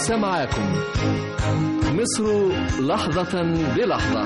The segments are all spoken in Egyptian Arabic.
لسه معاكم مصر لحظة بلحظة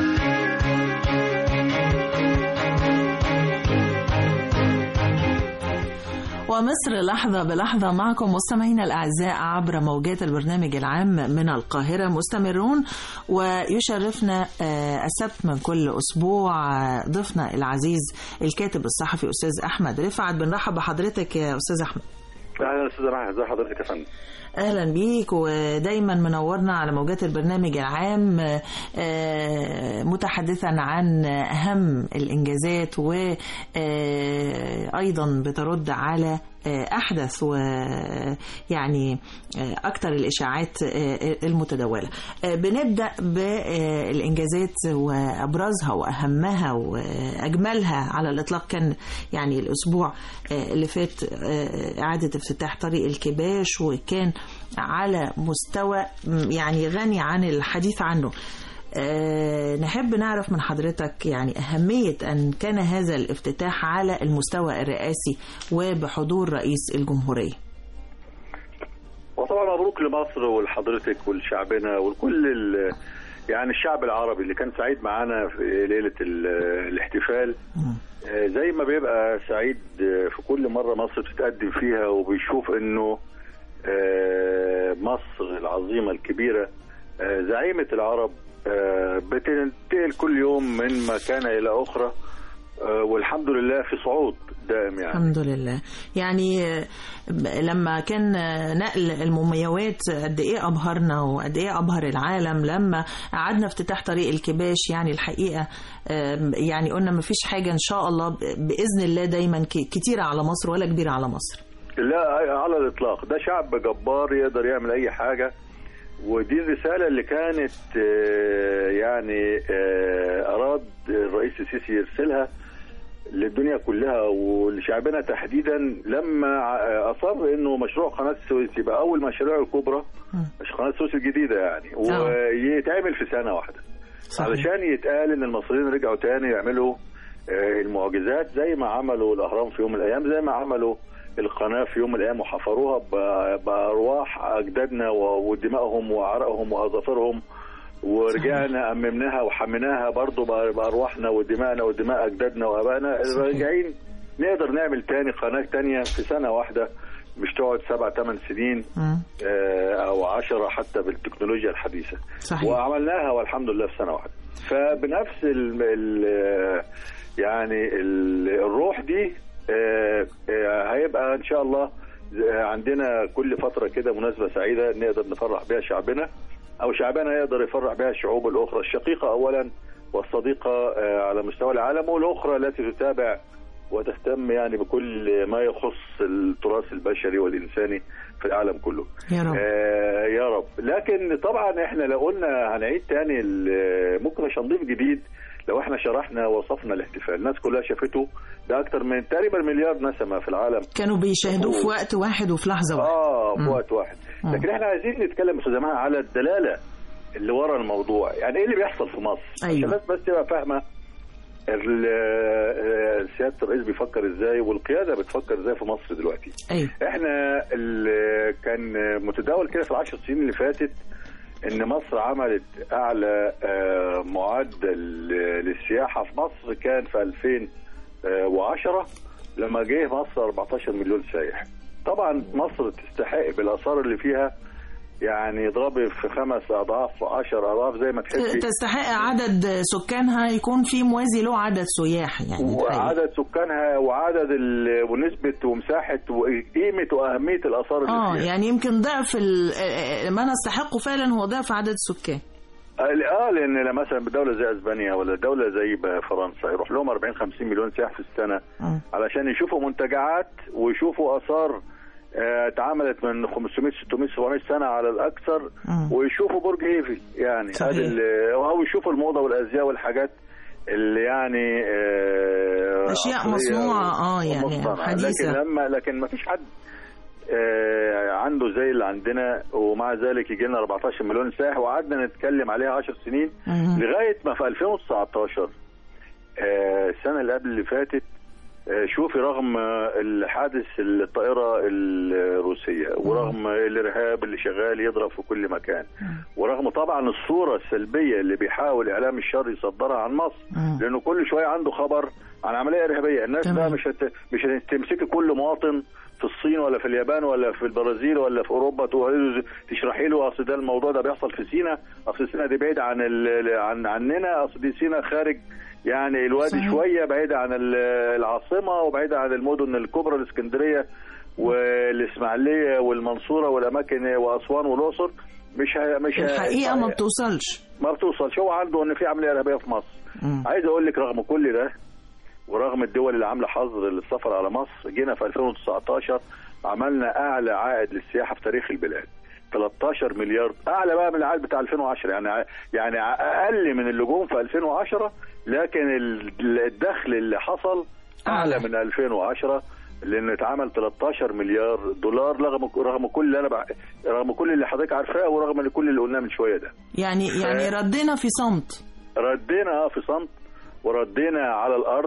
ومصر لحظة بلحظة معكم مستمعينا الأعزاء عبر موجات البرنامج العام من القاهرة مستمرون ويشرفنا آه، السبت من كل أسبوع آه، ضيفنا العزيز الكاتب الصحفي أستاذ أحمد رفعت بنرحب بحضرتك يا أستاذ أحمد اهلا استاذ معاذ ازي حضرتك يا فندم اهلا بيك ودايما منورنا على موجات البرنامج العام آه، متحدثا عن اهم الانجازات وايضا بترد على آه، احدث ويعني اكثر الاشاعات آه، المتداوله آه، بنبدا بالانجازات وابرزها واهمها واجملها على الاطلاق كان يعني الاسبوع آه، اللي فات آه، اعاده افتتاح طريق الكباش وكان على مستوى م، يعني غني عن الحديث عنه أه نحب نعرف من حضرتك يعني أهمية أن كان هذا الافتتاح على المستوى الرئاسي وبحضور رئيس الجمهورية وطبعا مبروك لمصر ولحضرتك ولشعبنا ولكل ال- يعني الشعب العربي اللي كان سعيد معانا في ليله ال- الاحتفال آه، زي ما بيبقى سعيد آه، في كل مره مصر بتتقدم فيها وبيشوف انه آه، مصر العظيمه الكبيره آه، زعيمه العرب آه، بتنتقل كل يوم من مكان الى اخرى آه، والحمد لله في صعود دائم يعني الحمد لله يعني آه، لما كان آه، نقل المومياوات قد ايه ابهرنا وقد ايه ابهر العالم لما قعدنا افتتاح طريق الكباش يعني الحقيقه آه، يعني قلنا ما فيش حاجه ان شاء الله ب- باذن الله دايما ك- كتيره على مصر ولا كبيره على مصر لا على الاطلاق ده شعب جبار يقدر يعمل اي حاجه ودي الرساله اللي كانت آه، يعني آه، اراد الرئيس السيسي يرسلها للدنيا كلها ولشعبنا تحديدا لما ع- اصر انه مشروع قناه السويس يبقى اول مشاريع الكبرى مش قناه السويس الجديده يعني ويتعمل في سنه واحده صحيح. علشان يتقال ان المصريين رجعوا تاني يعملوا آه، المعجزات زي ما عملوا الاهرام في يوم من الايام زي ما عملوا القناه في يوم من الايام وحفروها ب- بارواح اجدادنا و- ودمائهم وعرقهم واظافرهم ورجعنا اممناها وحميناها برضه بأ- بارواحنا ودمائنا ودماء اجدادنا وابائنا راجعين نقدر نعمل تاني قناه تانيه في سنه واحده مش تقعد سبع ثمان سنين مم. آه، او عشرة حتى بالتكنولوجيا الحديثه صحيح. وعملناها والحمد لله في سنه واحده فبنفس ال ال يعني ال الروح دي آه، آه، هيبقى ان شاء الله آه، عندنا كل فتره كده مناسبه سعيده نقدر نفرح بها شعبنا او شعبنا يقدر يفرح بها الشعوب الاخرى الشقيقه اولا والصديقه آه، على مستوى العالم والاخرى التي تتابع وتهتم يعني بكل ما يخص التراث البشري والانساني في العالم كله. يا رب. آه يا رب، لكن طبعا احنا لو قلنا هنعيد تاني ال- ممكن مش هنضيف جديد لو احنا شرحنا وصفنا الاحتفال، الناس كلها شافته ده اكتر من تقريبا مليار نسمه في العالم كانوا بيشاهدوه في وقت واحد وفي لحظه واحده اه في مم. وقت واحد مم. لكن احنا عايزين نتكلم استاذ جماعه على الدلاله اللي ورا الموضوع يعني ايه اللي بيحصل في مصر أيوة. عشان الناس بس تبقى فاهمه ال- آه، سياده الرئيس بيفكر ازاي والقياده بتفكر ازاي في مصر دلوقتي ايوه احنا ال- كان متداول كده في العشر سنين اللي فاتت ان مصر عملت اعلى آه، معدل للسياحه في مصر كان في 2010 لما جه مصر 14 مليون سايح طبعا مصر تستحق بالاثار اللي فيها يعني اضربي في خمس اضعاف 10 اضعاف زي ما تحبي تستحق عدد سكانها يكون في موازي له عدد سياح يعني الحقيقة. وعدد سكانها وعدد ال- ونسبه ومساحه وقيمه واهميه الاثار اللي اه فيها يعني يمكن ضعف ال- آه، ما نستحقه فعلا هو ضعف عدد السكان اه لان مثلا بدوله زي اسبانيا ولا دوله زي ب- فرنسا يروح لهم 40 50 مليون سائح في السنه مم. علشان يشوفوا منتجعات ويشوفوا اثار آه، اتعملت من 500 600 700 سنه على الاكثر مم. ويشوفوا برج ايفل يعني صحيح. هذا ال- او يشوفوا الموضه والازياء والحاجات اللي يعني آه، أشياء عصرية مصنوعة، آه، يعني ومصطنعة. حديثة. لكن لما لكن ما فيش حد آه، عنده زي اللي عندنا ومع ذلك يجي لنا 14 مليون سائح وقعدنا نتكلم عليها 10 سنين مم. لغايه ما في 2019 آه، السنه اللي قبل اللي فاتت آه، شوفي رغم آه، الحادث الطائرة الروسية ورغم الإرهاب اللي شغال يضرب في كل مكان ورغم طبعا الصورة السلبية اللي بيحاول إعلام الشر يصدرها عن مصر مم. لأنه كل شوية عنده خبر عن عملية إرهابية الناس تمام. بقى مش هت... مش هتمسكي كل مواطن في الصين ولا في اليابان ولا في البرازيل ولا في اوروبا تقولي له- تشرحي له اصل ده الموضوع ده بيحصل في سينا اصل سينا دي بعيد عن ال... عن عننا اصل دي سينا خارج يعني الوادي صحيح. شويه بعيده عن ال- العاصمه وبعيده عن المدن الكبرى الاسكندريه والاسماعيليه والمنصوره والاماكن واسوان والاقصر مش ه... مش ه- الحقيقه ما بتوصلش ما بتوصلش هو عنده ان في عمليه ارهابيه في مصر مم. عايز اقول لك رغم كل ده ورغم الدول اللي عامله حظر للسفر على مصر جينا في 2019 عملنا اعلى عائد للسياحه في تاريخ البلاد 13 مليار اعلى بقى من العائد بتاع 2010 يعني ع- يعني اقل من اللجوم في 2010 لكن ال- الدخل اللي حصل اعلى أعلى. من 2010 لان اتعمل 13 مليار دولار رغم رغم كل اللي انا بع... رغم كل اللي حضرتك عارفاه ورغم كل اللي قلناه من شويه ده يعني يعني ردينا في صمت ردينا اه في صمت وردينا على الارض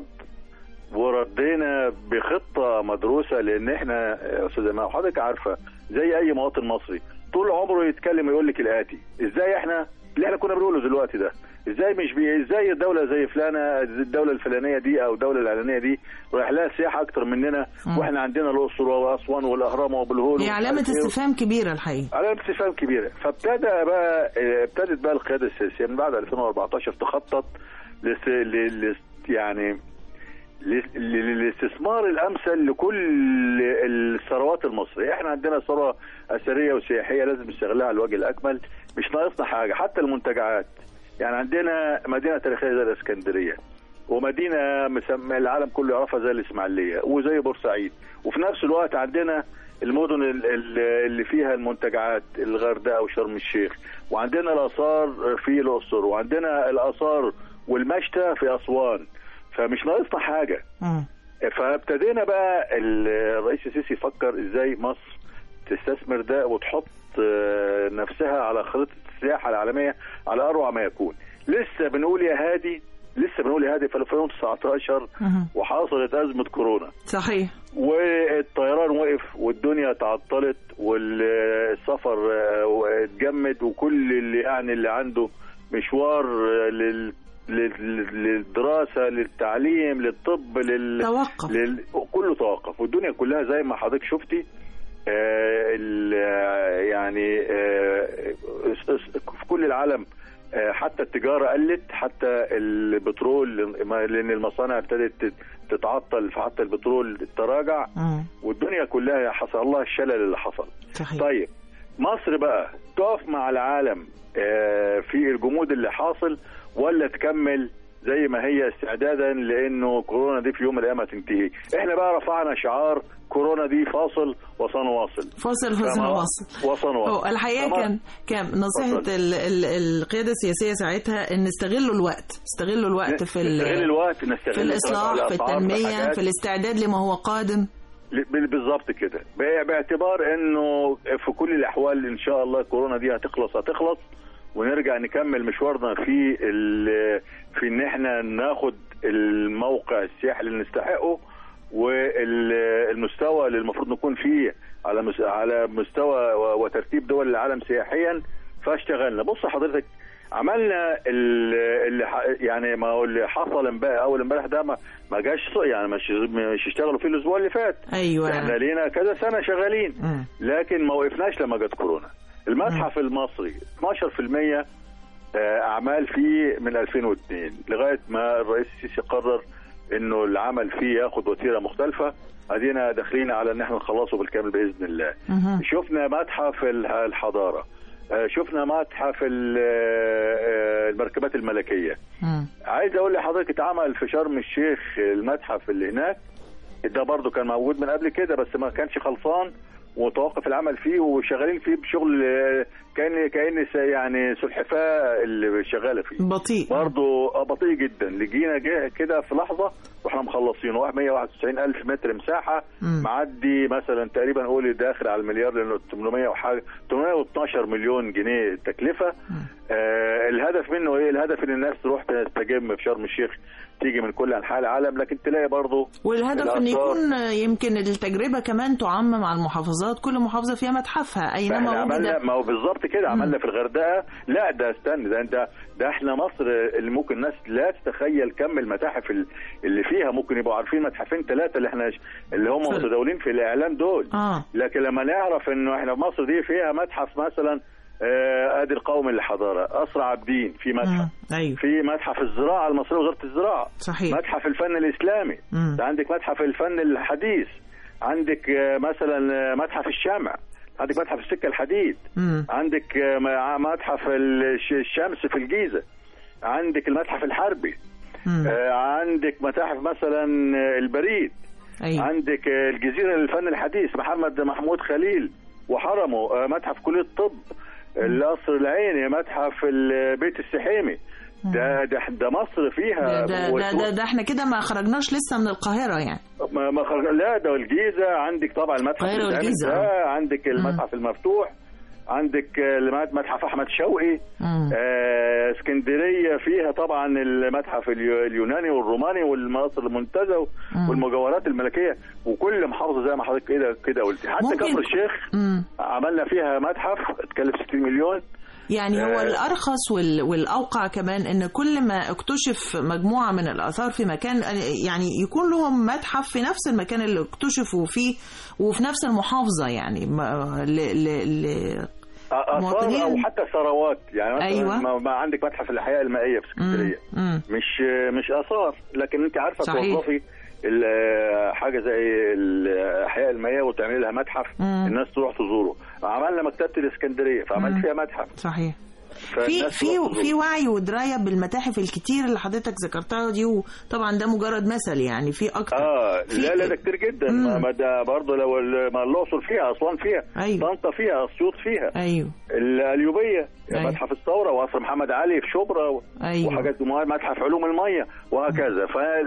وردينا بخطه مدروسه لان احنا يا استاذه ما حضرتك عارفه زي اي مواطن مصري طول عمره يتكلم يقول لك الاتي ازاي احنا اللي احنا كنا بنقوله دلوقتي ده ازاي مش بي ازاي الدوله زي فلانه الدوله الفلانيه دي او الدوله الاعلانيه دي رايح لها سياحه اكتر مننا مم. واحنا عندنا الاقصر واسوان والاهرام وابو هي علامه استفهام كبيره الحقيقه علامة استفهام كبيرة فابتدى بقى اه، ابتدت بقى القيادة السياسية من بعد 2014 تخطط لس... ل... لس... يعني ل- ل- للاستثمار الامثل لكل الثروات المصريه، احنا عندنا ثروه اثريه وسياحيه لازم نستغلها على الوجه الاكمل، مش ناقصنا حاجه، حتى المنتجعات. يعني عندنا مدينه تاريخيه زي الاسكندريه ومدينه مسمى العالم كله يعرفها زي الاسماعيليه وزي بورسعيد، وفي نفس الوقت عندنا المدن ال- ال- اللي فيها المنتجعات الغردقه وشرم الشيخ، وعندنا الاثار في الاقصر، وعندنا الاثار والمشتى في اسوان. فمش ناقصنا حاجه مم. فابتدينا بقى ال- الرئيس السيسي يفكر ازاي مصر تستثمر ده وتحط آه، نفسها على خريطه السياحه العالميه على اروع ما يكون لسه بنقول يا هادي لسه بنقول يا هادي في 2019 مهم. وحصلت ازمه كورونا صحيح والطيران وقف والدنيا تعطلت والسفر آه، اتجمد وكل اللي يعني اللي عنده مشوار آه، لل لل- للدراسه للتعليم للطب لل... توقف لل... كله توقف والدنيا كلها زي ما حضرتك شفتي آه ال... آه، يعني آه اس- اس- في كل العالم آه حتى التجارة قلت حتى البترول لأن المصانع ابتدت تت- تتعطل فحتى البترول تراجع مم. والدنيا كلها حصل الله الشلل اللي حصل صحيح طيب مصر بقى تقف مع العالم آه، في الجمود اللي حاصل ولا تكمل زي ما هي استعدادا لانه كورونا دي في يوم من الايام هتنتهي احنا بقى رفعنا شعار كورونا دي فاصل وسنواصل فاصل فاصل فما- واصل وسنواصل هو الحقيقه فما- كان كان نصيحه اتفضل. ال ال القياده السياسيه ساعتها ان استغلوا الوقت استغلوا الوقت في ال- نستغل الوقت نستغل في الاصلاح في الأسعار، التنميه الحاجات. في الاستعداد لما هو قادم ل- بالظبط كده ب- باعتبار انه في كل الاحوال ان شاء الله كورونا دي هتخلص هتخلص ونرجع نكمل مشوارنا في ال- في ان احنا ناخد الموقع السياحي اللي نستحقه والمستوى اللي المفروض نكون فيه على مس- على مستوى و- وترتيب دول العالم سياحيا فاشتغلنا بص حضرتك عملنا ال- اللي ح- يعني ما هو اللي حصل امبارح اول امبارح ده ما ما جاش ص- يعني مش مش اشتغلوا فيه الاسبوع اللي فات ايوه احنا لينا كذا سنه شغالين مم. لكن ما وقفناش لما جت كورونا المتحف المصري 12% آه، اعمال فيه من 2002 لغايه ما الرئيس السيسي قرر انه العمل فيه ياخد وتيره مختلفه ادينا داخلين على ان احنا نخلصه بالكامل باذن الله مهم. شفنا متحف ال- الحضاره آه، شفنا متحف ال- آه، المركبات الملكيه مم. عايز اقول لحضرتك اتعمل في شرم الشيخ المتحف اللي هناك ده برضو كان موجود من قبل كده بس ما كانش خلصان وتوقف العمل فيه وشغالين فيه بشغل آه، كان كان س- يعني سلحفاه اللي شغاله فيه بطيء برضه آه، بطيء جدا لقينا جه كده في لحظه واحنا مخلصين واحد 191 الف متر مساحه مم. معدي مثلا تقريبا قولي داخل على المليار لانه 800 وحاجه 812 مليون جنيه تكلفه آه الهدف منه ايه؟ الهدف ان الناس تروح تستجم في شرم الشيخ تيجي من كل انحاء العالم لكن تلاقي برضه والهدف ان الآثار. يكون يمكن التجربه كمان تعمم على المحافظات كل محافظه فيها متحفها احنا اينما عملنا وجد ما هو بالظبط كده عملنا في الغردقه لا ده استنى ده انت ده احنا مصر اللي ممكن الناس لا تتخيل كم المتاحف ال- اللي فيها ممكن يبقوا عارفين متحفين ثلاثه اللي احنا اللي هم ف- متداولين في الاعلام دول اه لكن لما نعرف انه احنا في مصر دي فيها متحف مثلا آه، ادي القوم للحضاره اسرع عابدين في متحف مم. ايوه في متحف الزراعه المصريه وزاره الزراعه صحيح متحف الفن الاسلامي مم. ده عندك متحف الفن الحديث عندك آه، مثلا آه، متحف الشمع عندك متحف السكه الحديد مم. عندك آه، م- متحف الش- الشمس في الجيزه عندك المتحف الحربي مم. آه، عندك متاحف مثلا آه، البريد ايوه عندك آه، الجزيره للفن الحديث محمد محمود خليل وحرمه آه، متحف كليه الطب القصر العيني متحف البيت السحيمي ده ده ده مصر فيها ده ده, ده, ده, ده احنا كده ما خرجناش لسه من القاهره يعني ما ما خرج لا ده الجيزه عندك طبعا المتحف القاهرة اللي والجيزة، بيتعمل ده عندك المتحف المفتوح عندك آه، المت- متحف احمد شوقي مم. آه، اسكندريه فيها طبعا المتحف اليو- اليوناني والروماني والمناصر المنتزه مم. والمجوهرات الملكيه وكل محافظه زي ما حضرتك كده كده قلت حتى ممكن- كفر الشيخ مم. عملنا فيها متحف اتكلف 60 مليون يعني هو آه. الارخص وال- والاوقع كمان ان كل ما اكتشف مجموعه من الاثار في مكان يعني يكون لهم متحف في نفس المكان اللي اكتشفوا فيه وفي نفس المحافظه يعني ما- ل ل ل اثار مواطنين. او حتى ثروات يعني مثلا أيوة. ما- ما عندك متحف الاحياء المائيه في اسكندريه مم. مش مش اثار لكن انت عارفه صحيح. توظفي ال- حاجه زي الاحياء المائيه وتعملي لها متحف مم. الناس تروح تزوره عملنا مكتبه الاسكندريه مم. فعملت فيها متحف صحيح في فالناس في تروح تزوره. في وعي ودرايه بالمتاحف الكتير اللي حضرتك ذكرتها دي وطبعا ده مجرد مثل يعني في اكتر اه في- لا لا ده كتير جدا مم. ما ما ده برضه لو ال- ما الاقصر فيها اسوان فيها أيوة. طنطا فيها اسيوط فيها ايوه القليوبيه أيوة. متحف الثوره وقصر محمد علي في شبرا و- أيوة. وحاجات متحف علوم الميه وهكذا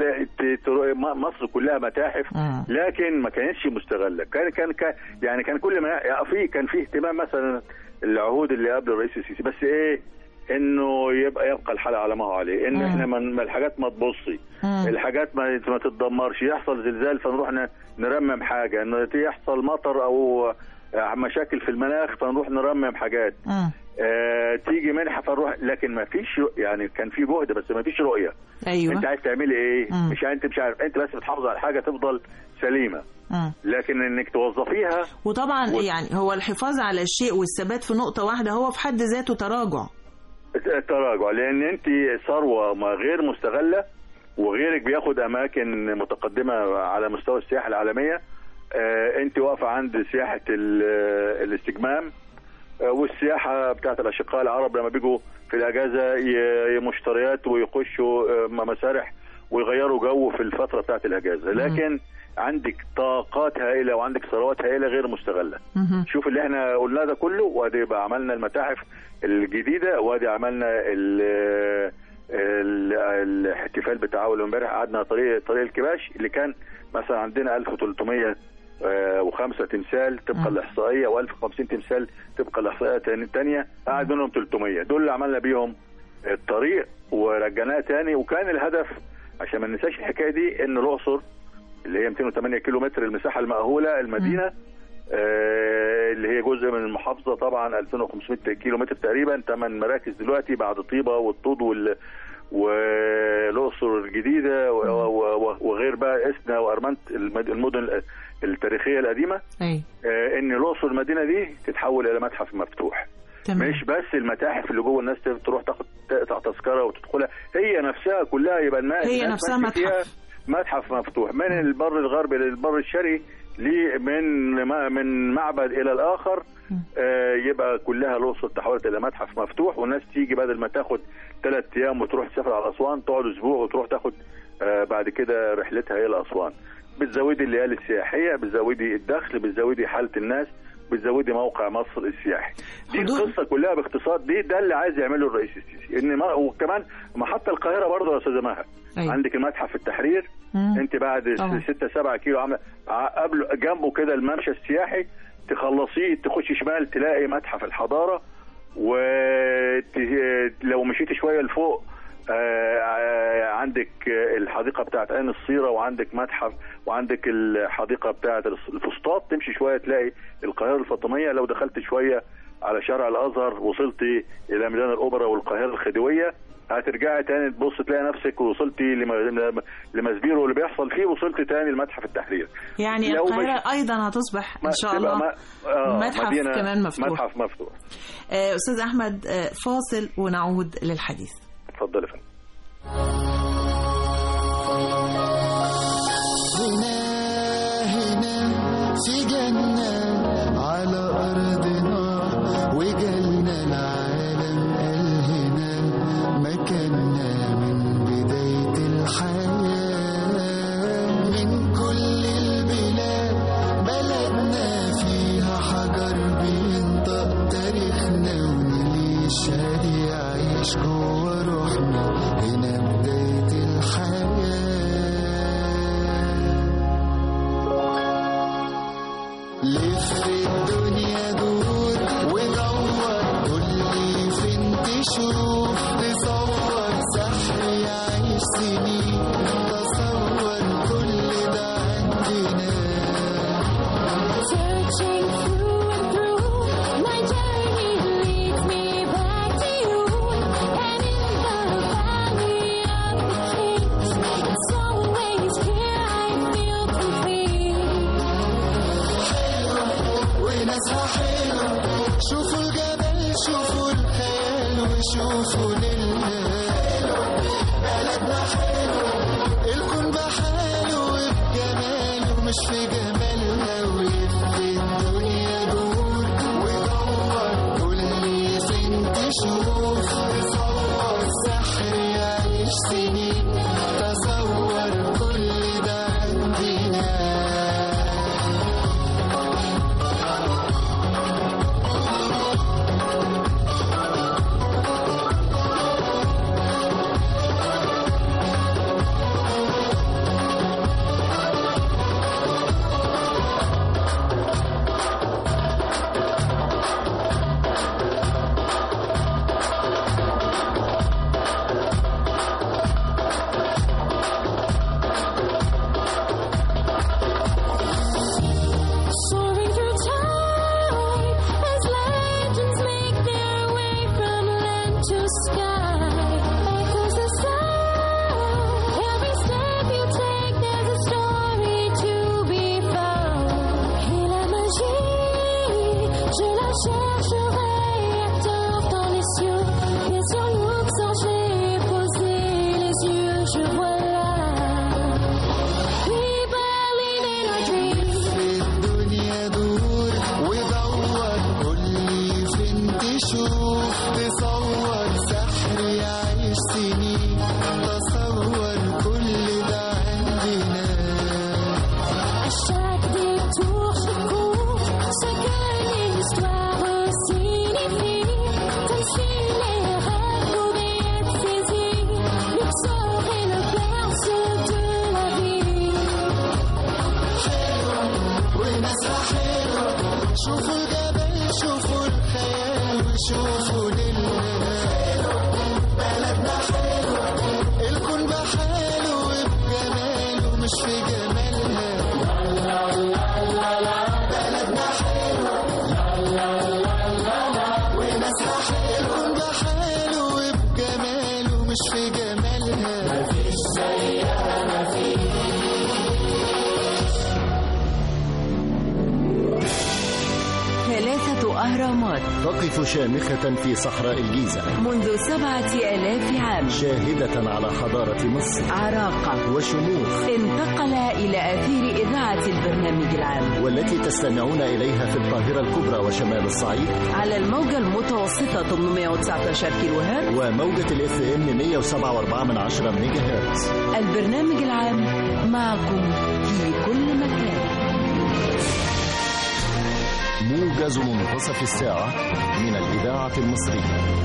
فمصر كلها متاحف مم. لكن ما كانتش مستغله كان كان كان يعني كان كل ما يعني في كان في اهتمام مثلا العهود اللي قبل الرئيس السيسي بس ايه انه يبقى يبقى الحال على ما هو عليه ان مم. احنا من ما الحاجات ما تبصي مم. الحاجات ما ما تتدمرش يحصل زلزال فنروح ن- نرمم حاجه انه يحصل مطر او مشاكل في المناخ فنروح نرمم حاجات مم. آه تيجي منحه فنروح لكن ما فيش يعني كان في جهد بس ما فيش رؤيه ايوه انت عايز تعملي ايه مم. مش انت مش عارف انت بس بتحافظ على حاجه تفضل سليمه مم. لكن انك توظفيها وطبعا و- يعني هو الحفاظ على الشيء والثبات في نقطة واحدة هو في حد ذاته تراجع التراجع لان انت ثروه ما غير مستغله وغيرك بياخد اماكن متقدمه على مستوى السياحه العالميه آه، انت واقفه عند سياحه ال- الاستجمام آه، والسياحه بتاعت الاشقاء العرب لما بيجوا في الاجازه ي- ي- مشتريات ويخشوا آه، مسارح ويغيروا جو في الفتره بتاعت الاجازه لكن عندك طاقات هائله وعندك ثروات هائله غير مستغله مهم. شوف اللي احنا قلناه ده كله وادي يبقى عملنا المتاحف الجديده وادي عملنا ال ال- الاحتفال بتاع اول امبارح قعدنا طريق طريق الكباش اللي كان مثلا عندنا 1300 آه، وخمسة تمثال طبقا مم. الاحصائيه و1050 تمثال طبقا الاحصائيه الثانيه قعد منهم 300 دول اللي عملنا بيهم الطريق ورجعناه تاني وكان الهدف عشان ما ننساش الحكايه دي ان الاقصر اللي هي 208 كيلو متر المساحه المأهوله المدينه آه، اللي هي جزء من المحافظه طبعا 2500 كيلو متر تقريبا ثمان مراكز دلوقتي بعد طيبه والطود وال والاقصر الجديده و- و- وغير بقى اسنا وارمنت المد- المدن التاريخيه القديمه اي آه، ان الاقصر المدينه دي تتحول الى متحف مفتوح تمام مش بس المتاحف اللي جوه الناس تروح تاخد تقطع تذكره وتدخلها هي نفسها كلها يبقى الناس هي الناس نفسها ماشية فيها متحف. متحف مفتوح من البر الغربي للبر الشرقي ليه من من معبد الى الاخر آه يبقى كلها الاقصر تحولت الى متحف مفتوح والناس تيجي بدل ما تاخد ثلاث ايام وتروح تسافر على اسوان تقعد اسبوع وتروح تاخد آه بعد كده رحلتها الى اسوان بتزودي الليالي السياحيه بتزودي الدخل بتزودي حاله الناس بتزودي موقع مصر السياحي دي حدود. القصه كلها باختصار دي ده اللي عايز يعمله الرئيس السيسي ان ما وكمان محطه القاهره برضه يا استاذه مها أيوة. عندك المتحف التحرير مم. انت بعد طبعا. 6 7 كيلو عامله ع- قبله جنبه كده الممشى السياحي تخلصيه تخشي شمال تلاقي متحف الحضاره ولو مشيت شويه لفوق آه، آه، عندك آه، الحديقه بتاعت عين الصيره وعندك متحف وعندك الحديقه بتاعت الفسطاط تمشي شويه تلاقي القاهره الفاطميه لو دخلت شويه على شارع الازهر وصلتي الى ميدان الاوبرا والقاهره الخديويه هترجعي تاني تبص تلاقي نفسك وصلتي لم- لمسبيرو اللي بيحصل فيه وصلت تاني لمتحف التحرير يعني لو مش- القاهرة أيضا هتصبح إن ما- شاء تبقى الله ما- آه، متحف مدينة- كمان مفتوح متحف مفتوح آه، أستاذ أحمد آه، فاصل ونعود للحديث اتفضل يا فندم هنا هنا في جنة على أرضنا وجالنا العالم قال هنا مكاننا من بداية الحياة من كل البلاد بلدنا فيها حجر بينطق تاريخنا ونلي الشهاد يعيش جوا روحنا هنا بداية الحياة لف الدنيا دور ودور قولي فين تشوف تصور سحر يعيش سنين تصور كل ده عندنا Searching through and through, my journey leads me back to you. And in the valley of the kings, it's always here I feel complete. وناسها حلو شوفوا الجبل شوفوا الخيال وشوفوا لله بلدنا حلو الكون بحاله وبجماله مش في جمالها ولف الدنيا دور ودور قولي فين تشوف تصور سحر يعيش سنين تصور كل ده عندنا Soaring through time as legends make their way from land to sky. Echoes the sound. Every step you take, there's a story to be found. Et la magie, je la chercherai acteur dans les cieux. Et sur Luxor, j'ai posé les yeux, je vois là. We believe in our dreams. في الدنيا دور ودور قولي فين تشوف تصور سحر يعيش سنين تصور كل ده عندنا À chaque détour, je cours ce que l'histoire signifie. Comme si les rêves pouvaient être saisis. Luxor est le berceau de la vie. وناسها حلو شوفوا الجبل شوفوا الخيال وشوفوا لله بلدنا حلو الكون بحاله وبجماله مش في جمالها بلدنا حلو وناسها حلو الكون بحاله وبجماله مش في جمالها ثلاثة أهرامات تقف شامخة في صحراء الجيزة منذ سبعة آلاف عام شاهدة على حضارة مصر عراقة وشموخ انتقل إلى أثير إذاعة البرنامج العام والتي تستمعون إليها في القاهرة الكبرى وشمال الصعيد على الموجة المتوسطة 819 كيلو هرتز وموجة الاف ام 107.4 من عشرة ميجا هرتز البرنامج العام معكم في كل مكان موجز موجز منتصف الساعة من الإذاعة المصرية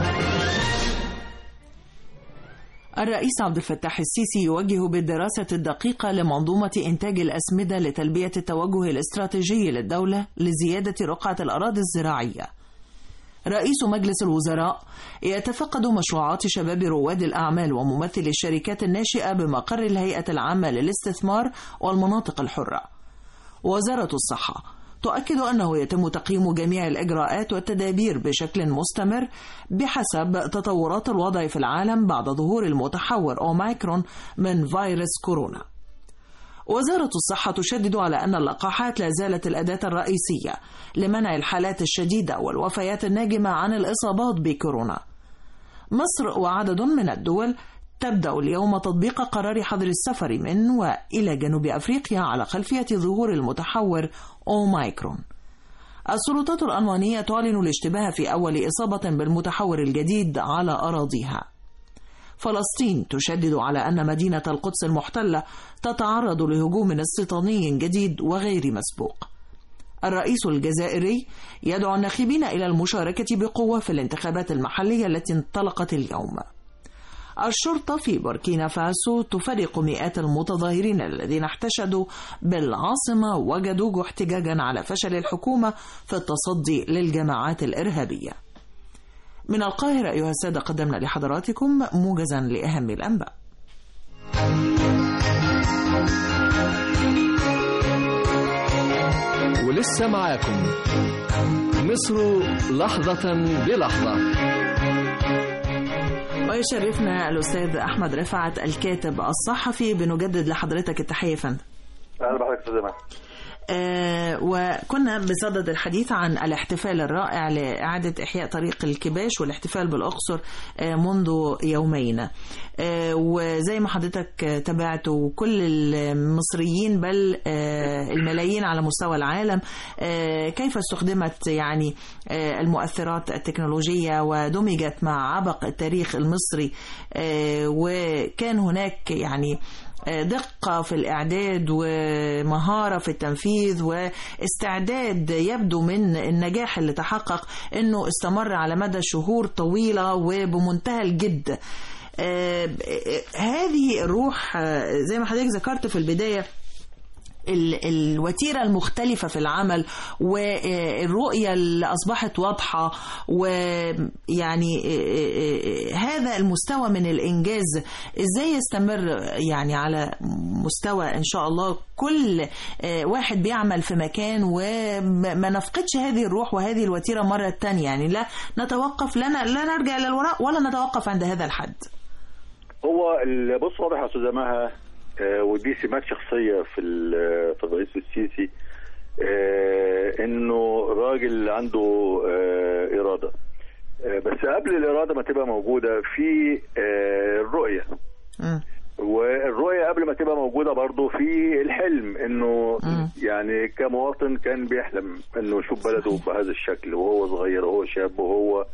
الرئيس عبد الفتاح السيسي يوجه بالدراسة الدقيقة لمنظومة إنتاج الأسمدة لتلبية التوجه الاستراتيجي للدولة لزيادة رقعة الأراضي الزراعية. رئيس مجلس الوزراء يتفقد مشروعات شباب رواد الأعمال وممثلي الشركات الناشئة بمقر الهيئة العامة للاستثمار والمناطق الحرة. وزارة الصحة تؤكد أنه يتم تقييم جميع الإجراءات والتدابير بشكل مستمر بحسب تطورات الوضع في العالم بعد ظهور المتحور أوميكرون من فيروس كورونا. وزارة الصحة تشدد على أن اللقاحات لا زالت الأداة الرئيسية لمنع الحالات الشديدة والوفيات الناجمة عن الإصابات بكورونا. مصر وعدد من الدول تبدأ اليوم تطبيق قرار حظر السفر من وإلى جنوب أفريقيا على خلفية ظهور المتحور أوميكرون. السلطات الألمانية تعلن الاشتباه في أول إصابة بالمتحور الجديد على أراضيها. فلسطين تشدد على أن مدينة القدس المحتلة تتعرض لهجوم استيطاني جديد وغير مسبوق. الرئيس الجزائري يدعو الناخبين إلى المشاركة بقوة في الانتخابات المحلية التي انطلقت اليوم. الشرطة في بوركينا فاسو تفرق مئات المتظاهرين الذين احتشدوا بالعاصمة وجدوا احتجاجا على فشل الحكومة في التصدي للجماعات الإرهابية من القاهرة أيها السادة قدمنا لحضراتكم موجزا لأهم الأنباء ولسه معاكم مصر لحظة بلحظة ويشرفنا الأستاذ أحمد رفعت الكاتب الصحفي بنجدد لحضرتك التحية يا فندم اهلا بحضرتك استاذ جمال آه وكنا بصدد الحديث عن الاحتفال الرائع لإعادة إحياء طريق الكباش والاحتفال بالأقصر آه منذ يومين آه وزي ما حضرتك آه، تابعت وكل المصريين بل آه الملايين على مستوى العالم آه كيف استخدمت يعني آه المؤثرات التكنولوجية ودمجت مع عبق التاريخ المصري آه وكان هناك يعني دقة في الإعداد ومهارة في التنفيذ واستعداد يبدو من النجاح اللي تحقق أنه استمر على مدى شهور طويلة وبمنتهى الجد آه، هذه الروح آه، زي ما حضرتك ذكرت في البداية ال- الوتيرة المختلفة في العمل والرؤية اللي أصبحت واضحة ويعني هذا المستوى من الإنجاز إزاي يستمر يعني على مستوى إن شاء الله كل واحد بيعمل في مكان وما نفقدش هذه الروح وهذه الوتيرة مرة تانية يعني لا نتوقف لا ن- لا نرجع للوراء ولا نتوقف عند هذا الحد هو ال- بص واضح يا استاذه مها آه، ودي سمات شخصيه في ال- في الرئيس السيسي آه، انه راجل عنده آه، اراده آه، بس قبل الاراده ما تبقى موجوده في آه، الرؤيه مم. والرؤيه قبل ما تبقى موجوده برضه في الحلم انه مم. يعني كمواطن كان بيحلم انه يشوف بلده بهذا الشكل وهو صغير وهو شاب وهو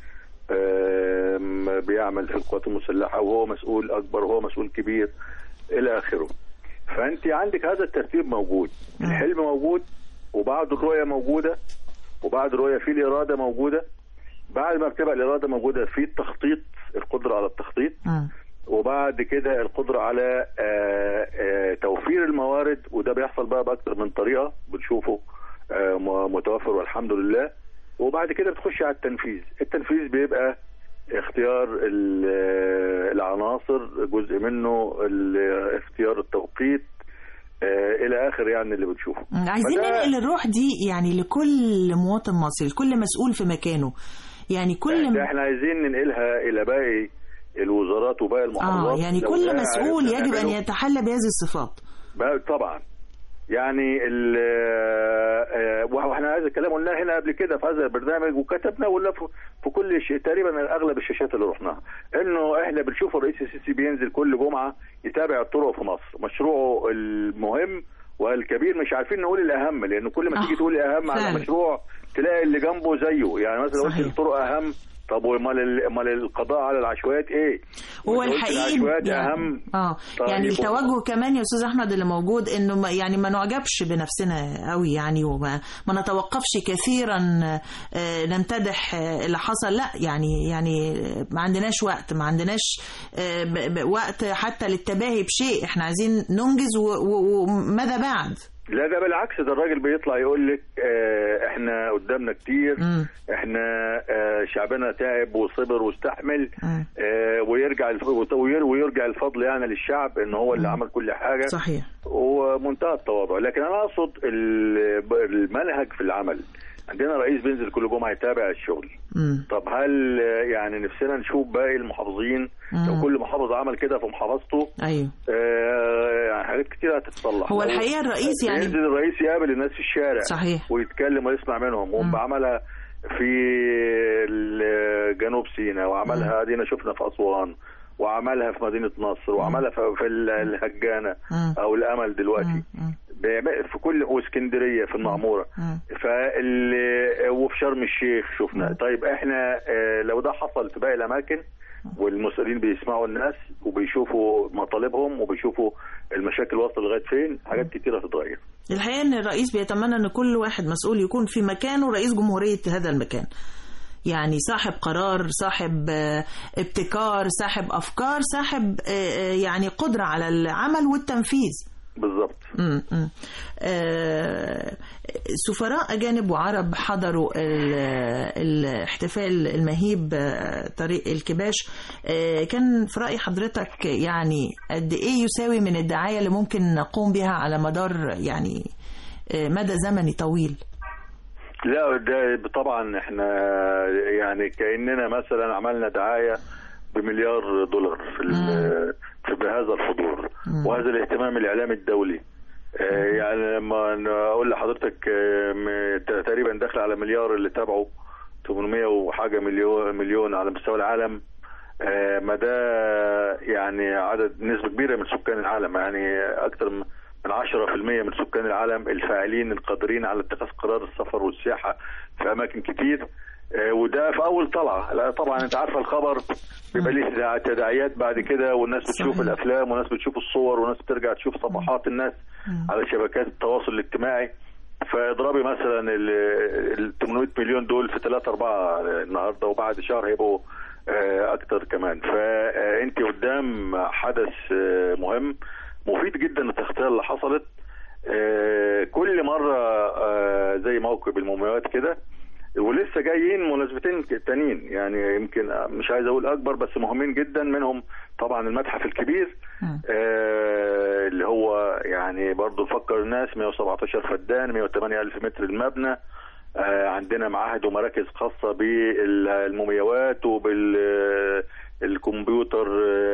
آم، بيعمل في القوات المسلحه وهو مسؤول اكبر وهو مسؤول كبير الى اخره فانت عندك هذا الترتيب موجود الحلم موجود وبعد الرؤيه موجوده وبعد الرؤيه في الاراده موجوده بعد ما بتبقى الاراده موجوده في التخطيط القدره على التخطيط مم. وبعد كده القدرة على آه، آه، توفير الموارد وده بيحصل بقى بأكتر من طريقة بنشوفه آه، م- متوفر والحمد لله وبعد كده بتخش على التنفيذ التنفيذ بيبقى اختيار ال- آه، العناصر جزء منه ال- اختيار التوقيت آه، الى اخر يعني اللي بنشوفه مم. عايزين فده- ننقل الروح دي يعني لكل مواطن مصري لكل مسؤول في مكانه يعني كل ده احنا عايزين ننقلها الى باقي الوزارات وباقي المحافظات اه يعني لو كل ده مسؤول عرفنا يجب ان نعمله. يتحلى بهذه الصفات بقى طبعا يعني ال آه، واحنا هذا الكلام قلناه هنا قبل كده في هذا البرنامج وكتبناه وقلنا في- في كل شيء تقريبا اغلب الشاشات اللي رحناها انه احنا بنشوف الرئيس السيسي بينزل كل جمعه يتابع الطرق في مصر مشروعه المهم والكبير مش عارفين نقول الاهم لان كل ما آه، تيجي تقول الاهم على فعلا. مشروع تلاقي اللي جنبه زيه يعني مثلا قلت صحيح. الطرق اهم طب وامال ال- امال القضاء على العشوائيات ايه؟ هو وأنت قلت الحقيقي العشوائيات يعني اهم اه طيب يعني و- التوجه كمان يا استاذ احمد اللي موجود انه ما يعني ما نعجبش بنفسنا قوي يعني وما ما نتوقفش كثيرا آه، نمتدح آه، اللي حصل لا يعني يعني ما عندناش وقت ما عندناش آه، ب- ب- وقت حتى للتباهي بشيء احنا عايزين ننجز و- و- وماذا بعد لا ده بالعكس ده الراجل بيطلع يقول لك آه احنا قدامنا كتير مم. احنا آه شعبنا تعب وصبر واستحمل مم. آه ويرجع الف- وير- ويرجع الفضل يعني للشعب ان هو اللي عمل كل حاجه صحيح ومنتهى التواضع لكن انا اقصد ال- المنهج في العمل عندنا رئيس بينزل كل جمعه يتابع الشغل مم. طب هل آه، يعني نفسنا نشوف باقي المحافظين مم. لو كل محافظ عمل كده في محافظته ايوه آه، يعني حاجات كتير هتصلح هو لو- الحقيقة الرئيس يعني- ينزل الرئيس يقابل الناس في الشارع صحيح. ويتكلم ويسمع منهم وهم عملها في ال- جنوب سيناء وعملها ادينا شفنا في اسوان وعملها في مدينه نصر وعملها في في ال- الهجانه مم. او الامل دلوقتي مم. بيعمل- في كل واسكندريه في المعموره مم. فال وفي شرم الشيخ شفنا طيب احنا آه، لو ده حصل في باقي الاماكن والمسؤولين بيسمعوا الناس وبيشوفوا مطالبهم وبيشوفوا المشاكل واصله لغايه فين حاجات كتيره هتتغير الحقيقة ان الرئيس بيتمنى ان كل واحد مسؤول يكون في مكانه رئيس جمهورية هذا المكان يعني صاحب قرار صاحب آه، ابتكار صاحب افكار صاحب آه، آه، يعني قدرة على العمل والتنفيذ بالظبط مم، مم. آه، سفراء أجانب وعرب حضروا ال- الاحتفال المهيب آه، طريق الكباش آه، كان في رأي حضرتك يعني قد إيه يساوي من الدعاية اللي ممكن نقوم بها على مدار يعني آه، مدى زمني طويل لا ده طبعا احنا يعني كاننا مثلا عملنا دعايه بمليار دولار في ال- في بهذا الحضور وهذا الاهتمام الاعلامي الدولي آه، يعني لما أنا اقول لحضرتك آه، م- تقريبا داخل على مليار اللي تابعه 800 وحاجه مليون مليون على مستوى العالم آه، ما ده يعني عدد نسبه كبيره من سكان العالم يعني اكثر من 10% من سكان العالم الفاعلين القادرين على اتخاذ قرار السفر والسياحه في اماكن كتير آه، وده في اول طلعه لا طبعا انت عارفه الخبر بيبقى ليه تداع- تداعيات بعد كده والناس بتشوف صحيح. الافلام والناس بتشوف الصور والناس بترجع تشوف صفحات الناس على شبكات التواصل الاجتماعي فاضربي مثلا ال 800 مليون دول في 3 4 النهارده وبعد شهر هيبقوا آه، اكتر كمان فانت قدام حدث آه، مهم مفيد جدا التغطيه اللي حصلت آه، كل مره آه، زي موكب المومياوات كده ولسه جايين مناسبتين تانيين يعني يمكن مش عايز اقول اكبر بس مهمين جدا منهم طبعا المتحف الكبير آه اللي هو يعني برضو فكر الناس 117 فدان 108 الف متر المبنى آه عندنا معاهد ومراكز خاصه بالمومياوات وبالكمبيوتر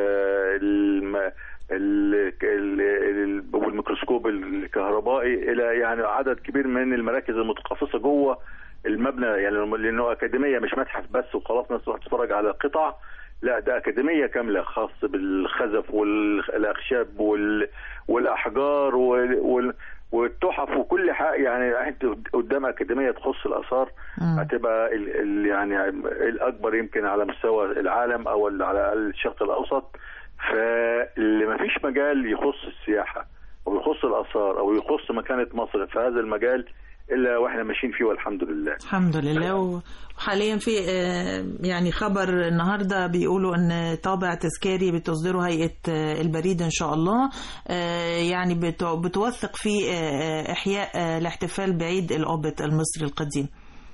الم... ال- ال- ال- والميكروسكوب الكهربائي الى يعني عدد كبير من المراكز المتخصصه جوه المبنى يعني لانه اكاديميه مش متحف بس وخلاص الناس تروح تتفرج على القطع لا ده اكاديميه كامله خاص بالخزف والاخشاب وال- والاحجار وال- وال- والتحف وكل حاجه يعني انت قدام اكاديميه تخص الاثار هتبقى ال ال يعني الاكبر يمكن على مستوى العالم او ال- على الاقل الشرق الاوسط فاللي ما فيش مجال يخص السياحه او يخص الاثار او يخص مكانه مصر في هذا المجال الا واحنا ماشيين فيه والحمد لله الحمد لله وحاليا في آه، يعني خبر النهارده بيقولوا ان طابع تذكاري بتصدره هيئه آه، البريد ان شاء الله آه، يعني بت- بتوثق في آه، احياء آه، الاحتفال بعيد القبط المصري القديم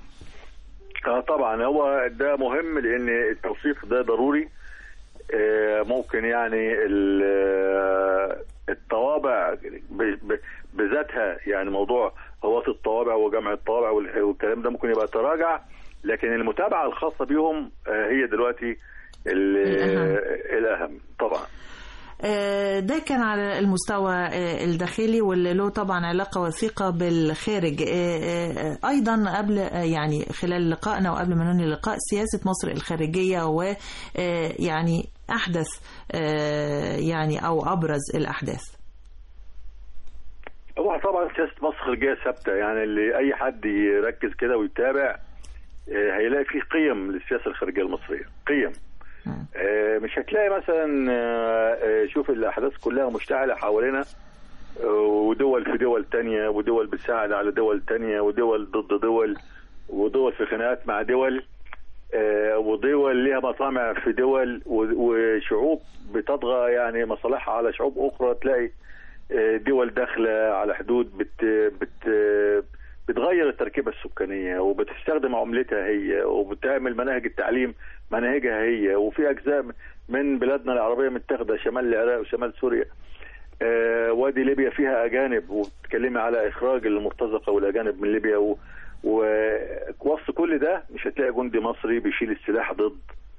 اه طبعا هو ده مهم لان التوثيق ده ضروري آه، ممكن يعني ال- آه، الطوابع ب- ب- بذاتها يعني موضوع هواة الطوابع وجمع الطوابع وال- والكلام ده ممكن يبقى تراجع لكن المتابعة الخاصة بيهم آه، هي دلوقتي ال- الأهم. الأهم طبعا آه، ده كان على المستوى آه، الداخلي واللي له طبعا علاقة وثيقة بالخارج آه، آه، أيضا قبل آه، يعني خلال لقائنا وقبل ما ننهي اللقاء سياسة مصر الخارجية ويعني أحدث آه، يعني أو أبرز الأحداث هو طبعا طبعا سياسه مصر الخارجيه ثابته يعني اللي اي حد يركز كده ويتابع آه، هيلاقي فيه قيم للسياسه الخارجيه المصريه قيم آه، مش هتلاقي مثلا آه، آه، شوف الاحداث كلها مشتعله حوالينا آه، ودول في دول تانية ودول بتساعد على دول تانية ودول ضد دول ودول في خناقات مع دول آه، ودول ليها مطامع في دول و- وشعوب بتطغى يعني مصالحها على شعوب اخرى تلاقي آه، دول داخله على حدود بت بت بتغير التركيبه السكانيه وبتستخدم عملتها هي وبتعمل مناهج التعليم مناهجها هي وفي اجزاء من بلادنا العربيه متاخده شمال العراق وشمال سوريا آه، وادي ليبيا فيها اجانب وبتتكلمي على اخراج المرتزقه والاجانب من ليبيا و- ووسط كل ده مش هتلاقي جندي مصري بيشيل السلاح ضد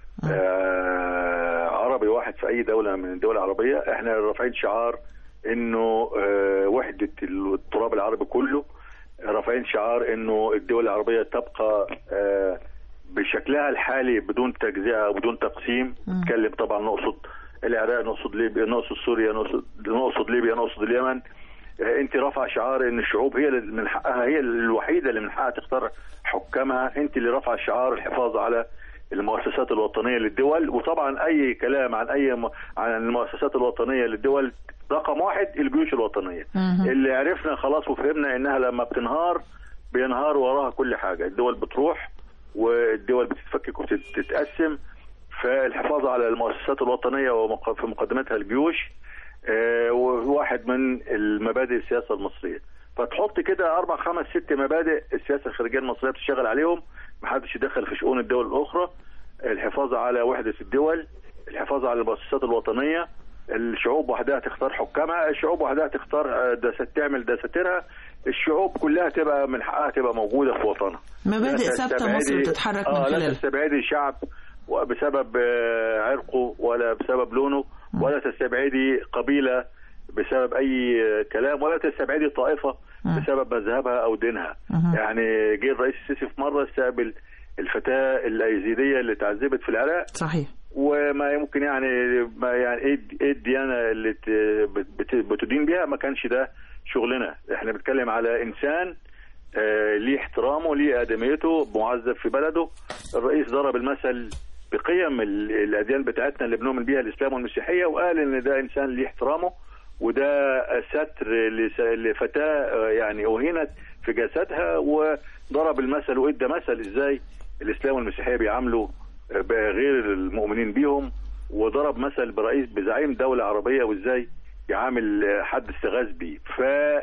آه، عربي واحد في اي دوله من الدول العربيه احنا رافعين شعار انه آه، وحده التراب العربي كله رافعين شعار انه الدول العربيه تبقى آه، بشكلها الحالي بدون تجزئه وبدون تقسيم نتكلم طبعا نقصد العراق نقصد ليبيا نقصد سوريا نقصد نقصد ليبيا نقصد اليمن آه، انت رافعه شعار ان الشعوب هي اللي من حقها هي الوحيده اللي من حقها تختار حكامها انت اللي رافعه شعار الحفاظ على المؤسسات الوطنيه للدول وطبعا اي كلام عن اي م... عن المؤسسات الوطنيه للدول رقم واحد الجيوش الوطنيه مهم. اللي عرفنا خلاص وفهمنا انها لما بتنهار بينهار وراها كل حاجه الدول بتروح والدول بتتفكك وبتتقسم فالحفاظ على المؤسسات الوطنيه وفي مقدمتها الجيوش آه، وواحد من المبادئ السياسه المصريه فتحط كده اربع خمس ست مبادئ السياسه الخارجيه المصريه بتشتغل عليهم محدش يدخل في شؤون الدول الاخرى الحفاظ على وحده الدول الحفاظ على المؤسسات الوطنيه الشعوب وحدها تختار حكامها الشعوب وحدها تختار آه، دس- تعمل دساتيرها الشعوب كلها تبقى من حقها تبقى موجوده في وطنها مبادئ لا ثابته مصر تستبعدي- بتتحرك من آه لا خلالها تستبعدي شعب بسبب آه، عرقه ولا بسبب لونه ولا تستبعدي قبيله بسبب اي آه، كلام ولا تستبعدي طائفه مم. بسبب مذهبها او دينها مهم. يعني جه الرئيس السيسي في مره استقبل الفتاه الايزيديه اللي تعذبت في العراق صحيح وما يمكن يعني ما يعني ايه ايه الديانه اللي ت- بت- بتدين بيها ما كانش ده شغلنا احنا بنتكلم على انسان آه، ليه احترامه ليه ادميته معذب في بلده الرئيس ضرب المثل بقيم ال- الاديان بتاعتنا اللي بنؤمن بيها الاسلام والمسيحيه وقال ان ده انسان ليه احترامه وده ستر لس- لفتاه آه، يعني اهينت في جسدها وضرب المثل وادى مثل ازاي الاسلام والمسيحيه بيعاملوا غير المؤمنين بيهم وضرب مثل برئيس بزعيم دولة عربية وازاي يعامل حد استغاث بيه ف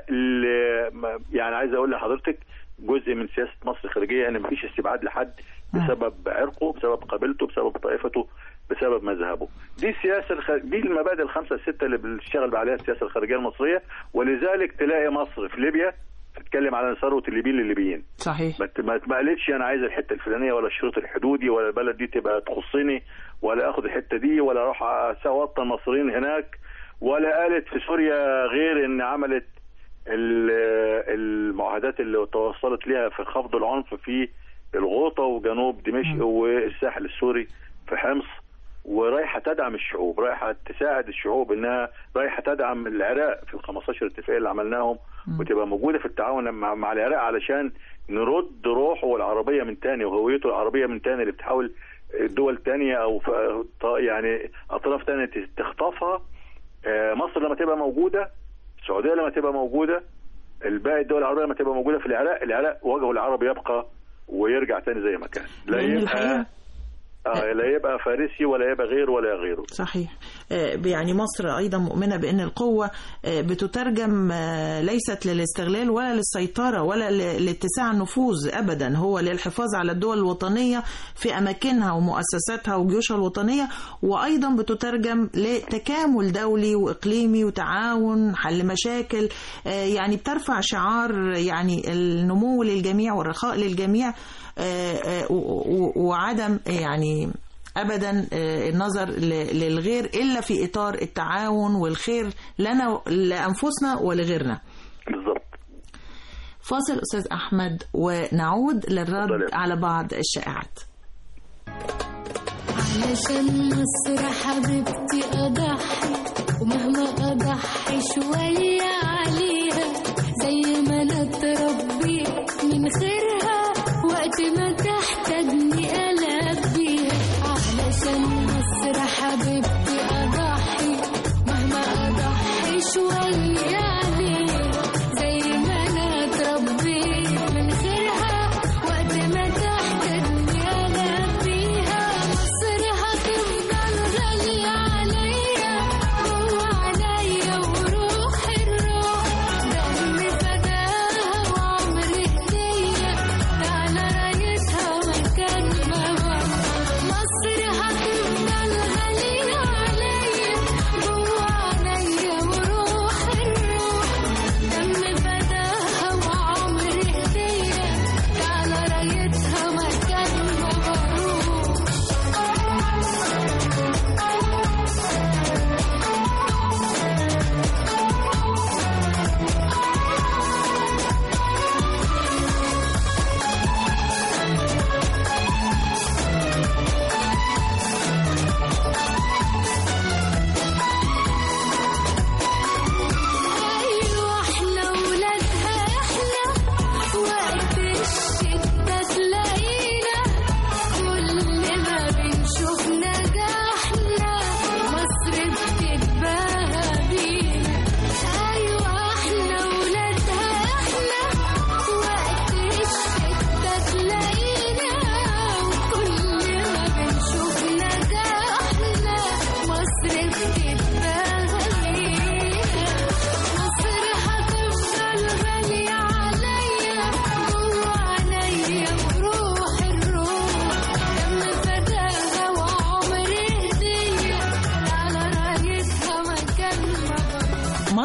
يعني عايز اقول لحضرتك جزء من سياسة مصر الخارجية ان مفيش استبعاد لحد بسبب عرقه بسبب قبيلته بسبب طائفته بسبب مذهبه دي السياسة الخ... دي المبادئ الخمسة الستة اللي بنشتغل عليها السياسة الخارجية المصرية ولذلك تلاقي مصر في ليبيا تتكلم على ثروة الليبيين للليبيين صحيح ما ت- ما ما قالتش انا عايز الحته الفلانيه ولا الشروط الحدودي ولا البلد دي تبقى تخصني ولا اخد الحته دي ولا اروح اوطن مصريين هناك ولا قالت في سوريا غير ان عملت ال- المعاهدات اللي توصلت ليها في خفض العنف في الغوطه وجنوب دمشق والساحل السوري في حمص ورايحه تدعم الشعوب رايحه تساعد الشعوب انها رايحه تدعم العراق في ال 15 اتفاقيه اللي عملناهم وتبقى موجوده في التعاون مع, مع العراق علشان نرد روحه العربيه من تاني وهويته العربيه من تاني اللي بتحاول دول تانية او ف- ط- يعني اطراف تانية ت- تخطفها آه، مصر لما تبقى موجوده السعوديه لما تبقى موجوده الباقي الدول العربيه لما تبقى موجوده في العراق العراق وجهه العربي يبقى ويرجع تاني زي ما كان لا لأن الحقيقة آه لا يبقى فارسي ولا يبقى غير ولا غيره صحيح آه، يعني مصر أيضا مؤمنة بأن القوة آه، بتترجم آه، ليست للاستغلال ولا للسيطرة ولا ل- لاتساع النفوذ أبدا هو للحفاظ على الدول الوطنية في أماكنها ومؤسساتها وجيوشها الوطنية وأيضا بتترجم لتكامل دولي وإقليمي وتعاون حل مشاكل آه، يعني بترفع شعار يعني النمو للجميع والرخاء للجميع آه، آه، و- و- وعدم يعني ابدا آه، النظر ل- للغير الا في اطار التعاون والخير لنا لانفسنا ولغيرنا بالظبط فاصل استاذ احمد ونعود اتفضل للرد يا على بعض الشائعات علشان مصر حبيبتي أضحي ومهما أضحي شوية عليها زي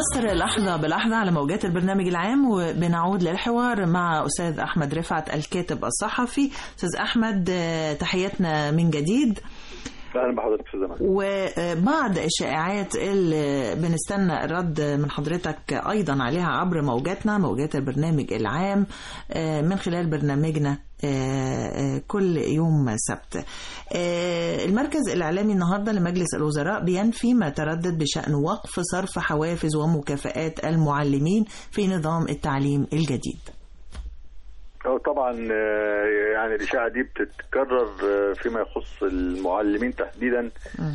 مصر لحظة بلحظة على موجات البرنامج العام وبنعود للحوار مع أستاذ أحمد رفعت الكاتب الصحفي أستاذ أحمد آه، تحياتنا من جديد اهلا بحضرتك استاذ زمان وبعض الشائعات اللي بنستنى الرد من حضرتك أيضا عليها عبر موجاتنا موجات البرنامج العام آه، من خلال برنامجنا آه، آه، كل يوم سبت آه، المركز الإعلامي النهاردة لمجلس الوزراء بينفي ما تردد بشأن وقف صرف حوافز ومكافآت المعلمين في نظام التعليم الجديد هو طبعا آه، يعني الاشاعه دي بتتكرر آه، فيما يخص المعلمين تحديدا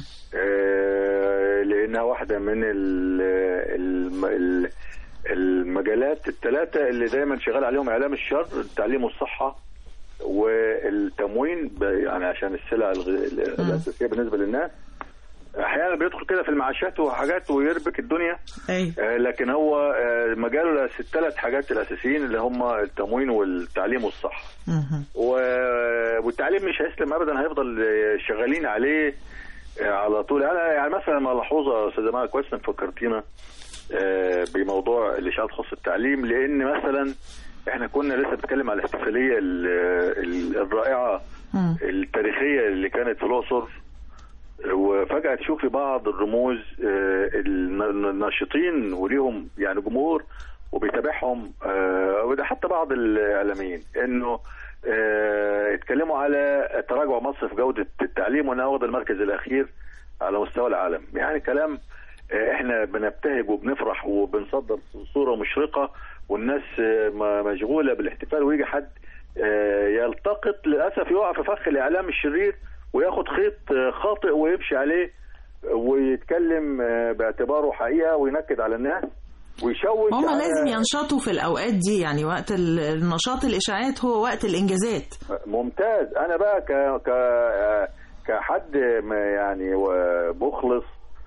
آه، لانها واحده من ال- الم- ال- المجالات الثلاثه اللي دايما شغال عليهم اعلام الشر التعليم والصحه والتموين ب- يعني عشان السلع الغ- الاساسيه بالنسبه للناس احيانا بيدخل كده في المعاشات وحاجات ويربك الدنيا أي آه، لكن هو آه، مجاله الثلاث حاجات الاساسيين اللي هم التموين والتعليم والصحه مهم. و- والتعليم مش هيسلم ابدا هيفضل آه، شغالين عليه آه، على طول انا يعني مثلا ملحوظه يا استاذ جماعه كويس انك فكرتينا آه، بموضوع الاشاعات تخص التعليم لان مثلا احنا كنا لسه بنتكلم على الاحتفاليه ال- ال- الرائعه مم. التاريخيه اللي كانت في الاقصر وفجاه تشوفي بعض الرموز آه، الن- الناشطين وليهم يعني جمهور وبيتابعهم آه، وده حتى بعض الاعلاميين انه آه، اتكلموا على تراجع مصر في جوده التعليم وانها واخده المركز الاخير على مستوى العالم يعني كلام آه، احنا بنبتهج وبنفرح وبنصدر صوره مشرقه والناس آه، م- مشغوله بالاحتفال ويجي حد آه، يلتقط للاسف يقع في فخ الاعلام الشرير وياخد خيط آه، خاطئ ويمشي عليه ويتكلم آه، باعتباره حقيقه وينكد على الناس ويشوش هما على- لازم ينشطوا في الأوقات دي يعني وقت ال- النشاط الإشاعات هو وقت الإنجازات ممتاز انا بقى ك ك آه، كحد ما يعني و- مخلص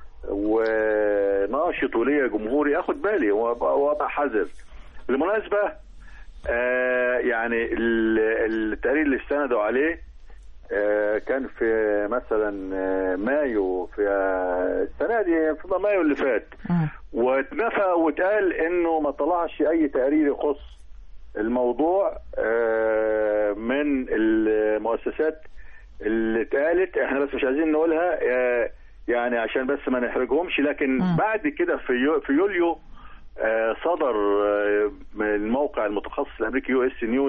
وناشط وليا جمهوري اخد بالي وابقى وأبقى حذر بالمناسبه آه، يعني ال- التقرير اللي استندوا عليه آه، كان في مثلا آه، مايو في آه، السنه دي في مايو اللي فات مم. واتنفى واتقال انه ما طلعش اي تقرير يخص الموضوع آه، من المؤسسات اللي اتقالت احنا بس مش عايزين نقولها آه، يعني عشان بس ما نحرجهمش لكن مم. بعد كده في يو في يوليو آه، صدر آه، من الموقع المتخصص الامريكي يو اس نيوز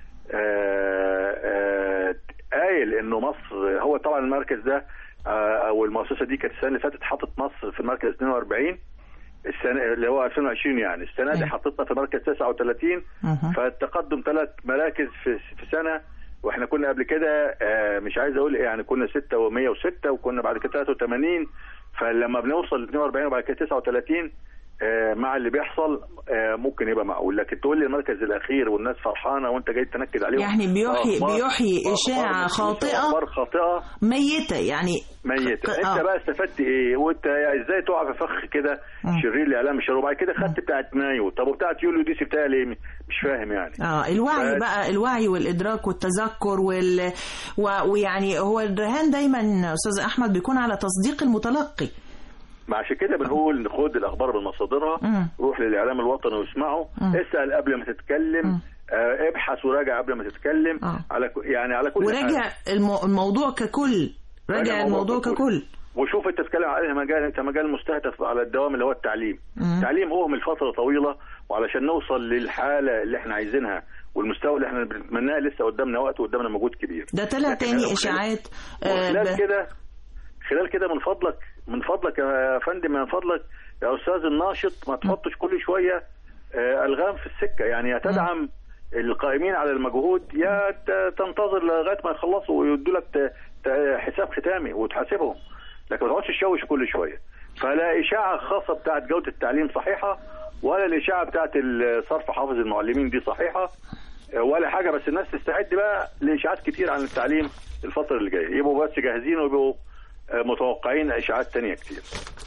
آه، آه، قايل انه مصر هو طبعا المركز ده آه، او المؤسسه دي كانت السنه اللي فاتت حاطت مصر في المركز 42 السنه اللي هو 2020 يعني السنه دي أيوة. حطتنا في مركز 39 مهم. فالتقدم ثلاث مراكز في في سنه واحنا كنا قبل كده آه، مش عايز اقول إيه، يعني كنا 6 و106 وكنا بعد كده 83 فلما بنوصل ل 42 وبعد كده 39 آه، مع اللي بيحصل آه، ممكن يبقى معقول لكن تقول لي المركز الاخير والناس فرحانه وانت جاي تنكد عليهم يعني بيحيي- أخبار- بيحيي أخبار إشاعة مش- خاطئة. اخبار خاطئه ميتة يعني ميتة ق- انت آه. بقى استفدت ايه وانت ازاي تقع في فخ كده مم. شرير الاعلام الشر وبعد كده خدت بتاعت مايو طب وبتاعت يوليو دي سبتها ليه مش فاهم يعني اه الوعي ف- بقى الوعي والادراك والتذكر وال و... ويعني هو الرهان دايما استاذ احمد بيكون على تصديق المتلقي ما عشان كده بنقول خد الاخبار من مصادرها مم. روح للاعلام الوطني واسمعه مم. اسال قبل ما تتكلم مم. آه ابحث وراجع قبل ما تتكلم آه. على ك- يعني على كل وراجع حال. المو... الموضوع ككل راجع الموضوع ككل وشوف انت تتكلم على مجال انت مجال مستهدف على الدوام اللي هو التعليم مم. التعليم اهمل فتره طويله وعلشان نوصل للحاله اللي احنا عايزينها والمستوى اللي احنا بنتمناه لسه قدامنا وقت وقدامنا مجهود كبير ده طلع لكن تاني خلال- اشاعات آه وخلال ب... كده خلال كده من فضلك من فضلك يا فندم من فضلك يا استاذ الناشط ما تحطش كل شويه آه، الغام في السكه يعني يا تدعم القائمين على المجهود يا ت- تنتظر لغايه ما يخلصوا ويدوا لك ت- ت- حساب ختامي وتحاسبهم لكن ما تقعدش تشوش كل شويه فلا اشاعه خاصه بتاعت جوده التعليم صحيحه ولا الاشاعه بتاعت ال- صرف حافظ المعلمين دي صحيحه آه، ولا حاجه بس الناس تستعد بقى لاشاعات كتير عن التعليم الفتره اللي جايه يبقوا بس جاهزين ويبقوا آه، متوقعين اشاعات تانية كتير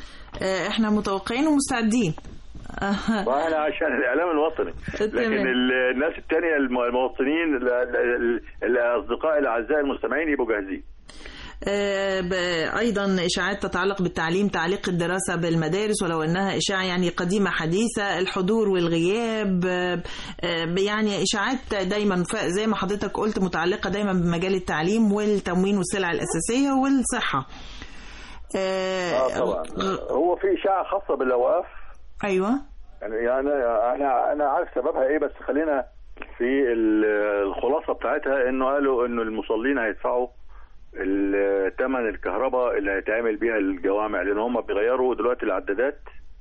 آه احنا متوقعين ومستعدين آه. واحنا عشان الاعلام الوطني تمام. لكن ال- الناس التانية الم- المواطنين ال- ال- ال- الاصدقاء الاعزاء المستمعين يبقوا جاهزين آه، ب- أيضا إشاعات تتعلق بالتعليم تعليق الدراسة بالمدارس ولو أنها إشاعة يعني قديمة حديثة الحضور والغياب آه، آه، يعني إشاعات دايما ف- زي ما حضرتك قلت متعلقة دايما بمجال التعليم والتموين والسلع الأساسية والصحة اه طبعا هو في اشاعه خاصه بالاوقاف أيوة يعني يعني انا انا عارف سببها ايه بس خلينا في ال- الخلاصه بتاعتها انه قالوا انه المصلين هيدفعوا ال- ثمن الكهرباء اللي هيتعمل بيها الجوامع لان هم بيغيروا دلوقتي العدادات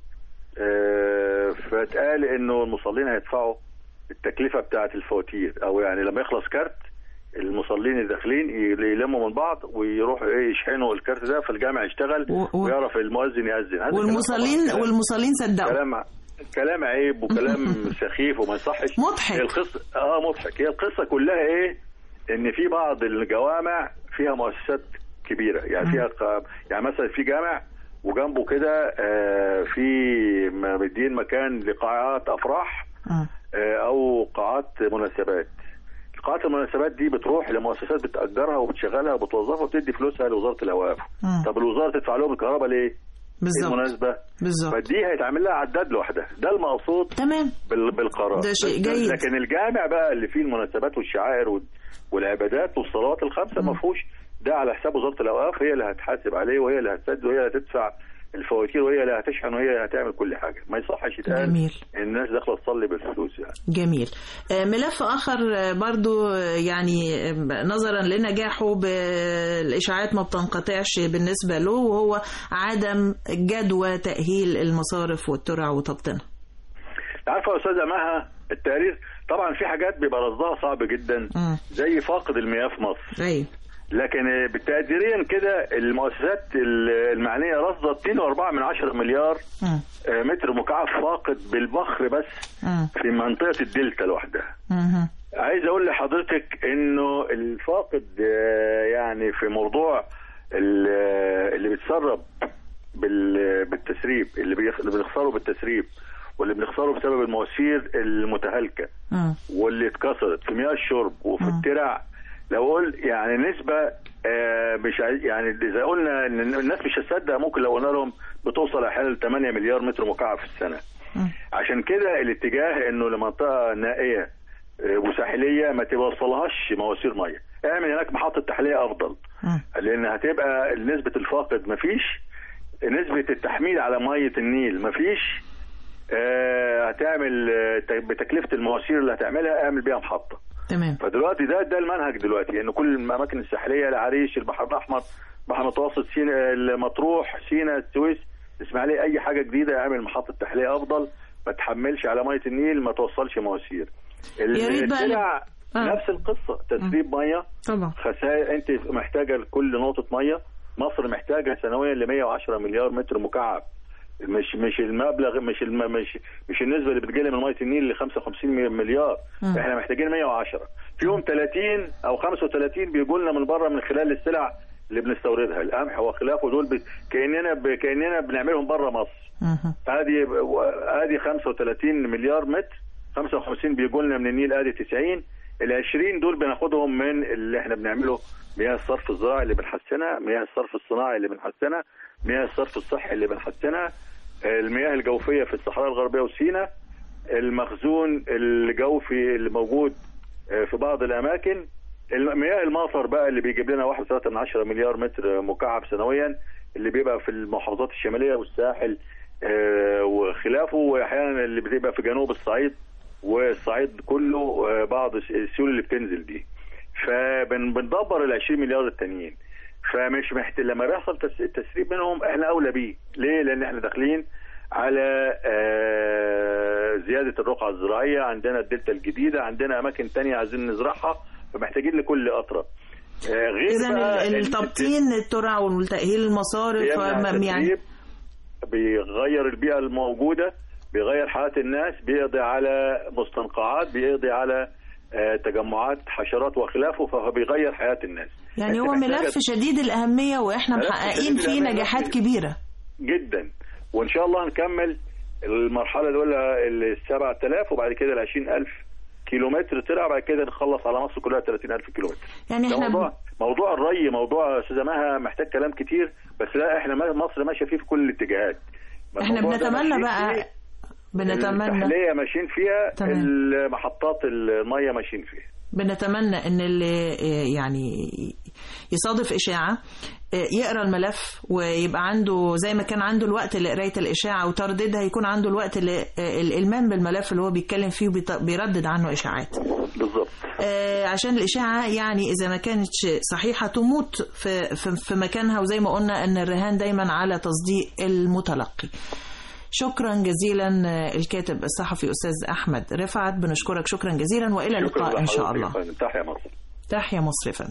آه، فاتقال انه المصلين هيدفعوا التكلفه بتاعه الفواتير او يعني لما يخلص كارت المصلين الداخلين يلموا من بعض ويروحوا ايه يشحنوا الكارت ده فالجامع يشتغل و- و- ويعرف المؤذن يأذن هذا والمصلين كلام طبعاً والمصلين صدقوا كلام كلام عيب وكلام سخيف وما يصحش مضحك. هي القصه اه مضحك هي القصه كلها ايه ان في بعض الجوامع فيها مؤسسات كبيره يعني فيها ق- يعني مثلا في جامع وجنبه كده آه في م- مدين مكان لقاعات افراح آه. آه او قاعات مناسبات قاعات المناسبات دي بتروح لمؤسسات بتأجرها وبتشغلها وبتوظفها وبتدي فلوسها لوزارة الأوقاف مم. طب الوزارة تدفع لهم الكهرباء ليه؟ ايه بالظبط المناسبة؟ بالظبط فدي هيتعمل لها عداد لوحدها ده المقصود تمام بال- بالقرار ده شيء بس- جيد. لكن الجامع بقى اللي فيه المناسبات والشعائر وال- والعبادات والصلوات الخمسه ما فيهوش ده على حساب وزاره الاوقاف هي اللي هتحاسب عليه وهي اللي هتسدد وهي اللي هتدفع الفواتير وهي اللي هتشحن وهي اللي هتعمل كل حاجه ما يصحش يتقال جميل. الناس داخله تصلي بالفلوس يعني جميل آه، ملف آخر آه، برضو آه، يعني آه، نظرا لنجاحه بالإشاعات ما بتنقطعش بالنسبة له وهو عدم جدوى تأهيل المصارف والترع وتبطينها عارفه يا استاذه مها التقرير طبعا في حاجات بيبقى رصدها صعب جدا مم. زي فاقد المياه في مصر أيوة لكن بالتقديريا كده المؤسسات المعنيه رصدت 2.4 من 10 مليار مم. آه، متر مكعب فاقد بالبخر بس مم. في منطقه الدلتا لوحدها مم. عايز اقول لحضرتك انه الفاقد آه، يعني في موضوع ال- آه، اللي بيتسرب بال- بالتسريب اللي بيخ- اللي بنخسره بالتسريب واللي بنخسره بسبب المواسير المتهالكه مم. واللي اتكسرت في مياه الشرب وفي مم. الترع لو قول يعني نسبة آه، مش عاي- يعني إذا قلنا إن الناس مش هتصدق ممكن لو قلنا لهم بتوصل أحيانا ل 8 مليار متر مكعب في السنة مم. عشان كده الاتجاه إنه لمنطقة نائية آه، وساحلية ما توصلهاش مواسير مية اعمل هناك محطة تحلية أفضل مم. لأن هتبقى نسبة الفاقد مفيش نسبة التحميل على مية النيل مفيش آه، هتعمل آه، ت- بتكلفة المواسير اللي هتعملها اعمل بيها محطة تمام فدلوقتي ده ده المنهج دلوقتي ان كل الاماكن الساحليه العريش البحر الاحمر بحر المتوسط سينا المطروح سينا السويس اسماعيليه اي حاجه جديده اعمل محطه تحليه افضل ما تحملش على ميه النيل ما توصلش مواسير يا ريت بقى السلع آه. نفس القصه تسريب ميه طبعا خسائر انت محتاجه لكل نقطه ميه مصر محتاجه سنويا ل 110 مليار متر مكعب مش مش المبلغ مش الم مش مش النسبه اللي بتجيلي من ميه النيل ل 55 مليار مم. احنا محتاجين 110 فيهم 30 او 35 بيجوا لنا من بره من خلال السلع اللي بنستوردها القمح وخلافه دول ب... كاننا ب... كاننا بنعملهم بره مصر مم. ادي ادي 35 مليار متر 55 بيجوا لنا من النيل ادي 90 ال 20 دول بناخدهم من اللي احنا بنعمله مياه الصرف الزراعي اللي بنحسنها مياه الصرف الصناعي اللي بنحسنها مياه الصرف الصحي اللي بنحسنها المياه الجوفيه في الصحراء الغربيه وسيناء المخزون الجوفي اللي موجود آه، في بعض الاماكن الم- مياه المطر بقى اللي بيجيب لنا 1.3 من 10 مليار متر مكعب سنويا اللي بيبقى في المحافظات الشماليه والساحل آه، وخلافه واحيانا اللي بتبقى في جنوب الصعيد والصعيد كله آه، بعض الس- السيول اللي بتنزل دي فبندبر ال 20 مليار التانيين فمش محت... لما بيحصل تس... التسريب منهم احنا اولى بيه ليه لان احنا داخلين على آه، زياده الرقعه الزراعيه عندنا الدلتا الجديده عندنا اماكن تانية عايزين نزرعها فمحتاجين لكل قطره آه، غير اذا بقى ال- ال- التبطين الترع والتأهيل المصارف بيمنع آه، يعني التسريب، بيغير البيئة الموجودة بيغير حياة الناس بيقضي على مستنقعات بيقضي على آه، تجمعات حشرات وخلافه فهو بيغير حياة الناس يعني أنت هو محتاجة ملف شديد الأهمية وإحنا ملف محققين شديد فيه الأهمية. نجاحات كبيرة جدا وإن شاء الله هنكمل المرحلة الأولى ال 7000 وبعد كده ال 20000 كيلومتر ترع بعد كده نخلص على مصر كلها 30000 كيلومتر يعني ده احنا موضوع ب... موضوع الري موضوع استاذه مها محتاج كلام كتير بس لا احنا ما- مصر ماشيه فيه في كل الاتجاهات احنا الموضوع ده بنتمنى ماشيين بقى فيه، بنتمنى التحليه ماشيين فيها تمام. المحطات الميه ماشيين فيها بنتمنى ان اللي آه، يعني يصادف اشاعه آه، يقرا الملف ويبقى عنده زي ما كان عنده الوقت لقرايه الاشاعه وترديدها يكون عنده الوقت للالمام بالملف اللي هو بيتكلم فيه وبيردد عنه اشاعات بالظبط آه، عشان الإشاعة يعني إذا ما كانتش صحيحة تموت في, في, في مكانها وزي ما قلنا أن الرهان دايما على تصديق المتلقي شكرا جزيلا آه، الكاتب الصحفي أستاذ أحمد رفعت بنشكرك شكرا جزيلا وإلى شكرا اللقاء إن شاء لحضرتك الله يا فندم. تحيا مصر تحيا مصر يا فندم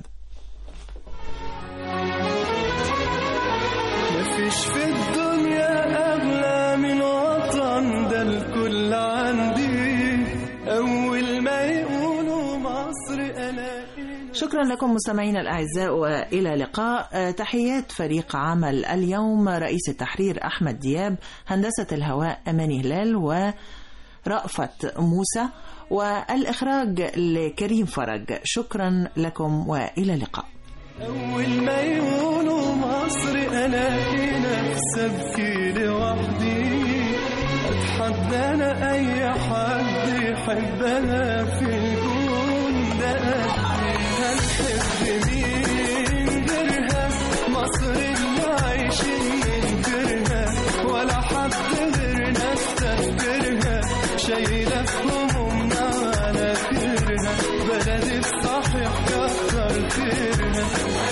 مفيش في الدنيا أغلى من وطن ده الكل عندي أول ما يقولوا مصر ألاقي شكرا لكم مستمعينا الأعزاء وإلى لقاء آه، تحيات فريق عمل اليوم رئيس التحرير أحمد دياب هندسة الهواء أماني هلال ورأفت موسى والإخراج لكريم فرج شكرا لكم وإلى اللقاء أول ما يقولوا مصر ألاقي نفسي أبكي لوحدي أتحدى أنا أي حد يحبنا في الكون ده قدي هنحب مين غيرها مصر اللي عايشين من غيرها ولا حد غيرنا استفكرها شايلة في همومنا على خيرها بلدي بصحيح كتر خيرها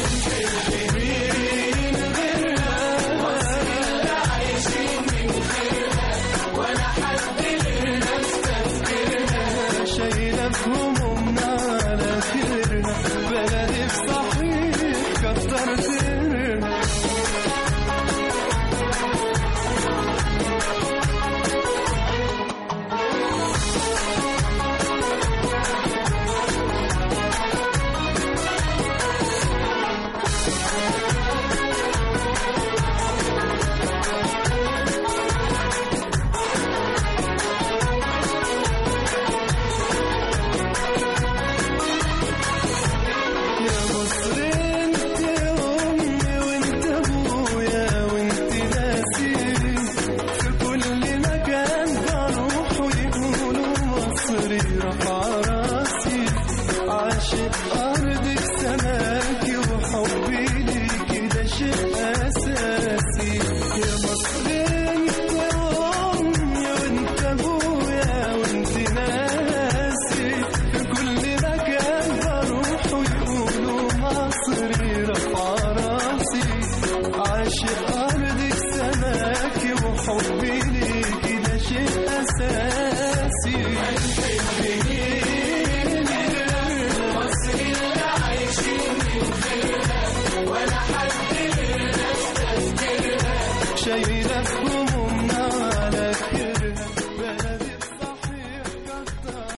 شايلة في همومنا على خيرها بلدي بصحيح كتر خيرها يا مصر انت امي وانت ابويا وانت ناسي في كل مكان بروح ويقولوا مصري رفع راسي عاشق ارضك سماكي وحبي ليكي ده شيء اساسي يا مصر انت امي وانت ابويا وانت ناسي في كل مكان بروح ويقولوا مصري رفع راسي عاشق أرضك سماكي وحبي ليكي ده شيء أساسي شايلة في